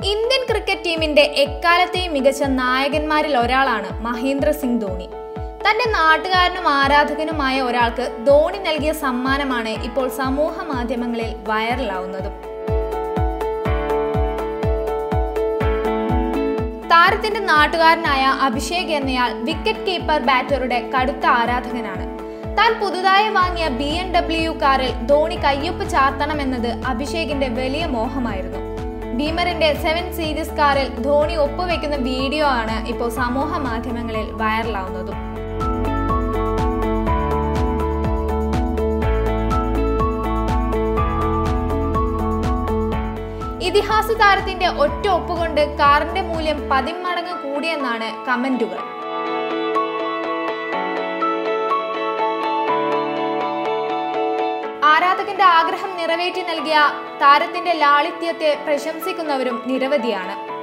Indian cricket ടീമിന്റെ എക്കാലത്തെയും മികച്ച നായകന്മാരിൽ ഒരാളാണ് മഹേന്ദ്ര സിംഗ് ധോണി തന്റെ നാട്ടുകാരനും ആരാധകനുമായ ഒരാൾക്ക് ധോണി നൽകിയ സമ്മാനമാണ് ഇപ്പോൾ സമൂഹ മാധ്യമങ്ങളിൽ വൈറലാവുന്നതും താരത്തിന്റെ നാട്ടുകാരനായ അഭിഷേക് എന്നയാൾ വിക്കറ്റ് കീപ്പർ ബാറ്ററുടെ കടുത്ത ആരാധകനാണ് താൻ പുതുതായി വാങ്ങിയ ബി എം ഡബ്ല്യു കാറിൽ ധോണി കയ്യൊപ്പ് ചാർത്തണമെന്നത് അഭിഷേകിന്റെ വലിയ മോഹമായിരുന്നു ഭീമറിന്റെ സെവൻ സീരീസ് കാറിൽ ധോണി ഒപ്പുവെക്കുന്ന വീഡിയോ ആണ് ഇപ്പോൾ സമൂഹ മാധ്യമങ്ങളിൽ വൈറലാവുന്നതും ഇതിഹാസ താരത്തിന്റെ ഒറ്റ ഒപ്പുകൊണ്ട് കാറിന്റെ മൂല്യം പതിന്മടങ്ങ് കൂടിയെന്നാണ് കമന്റുകൾ ആരാധകന്റെ ആഗ്രഹം നിറവേറ്റി നൽകിയ താരത്തിന്റെ ലാളിത്യത്തെ പ്രശംസിക്കുന്നവരും നിരവധിയാണ്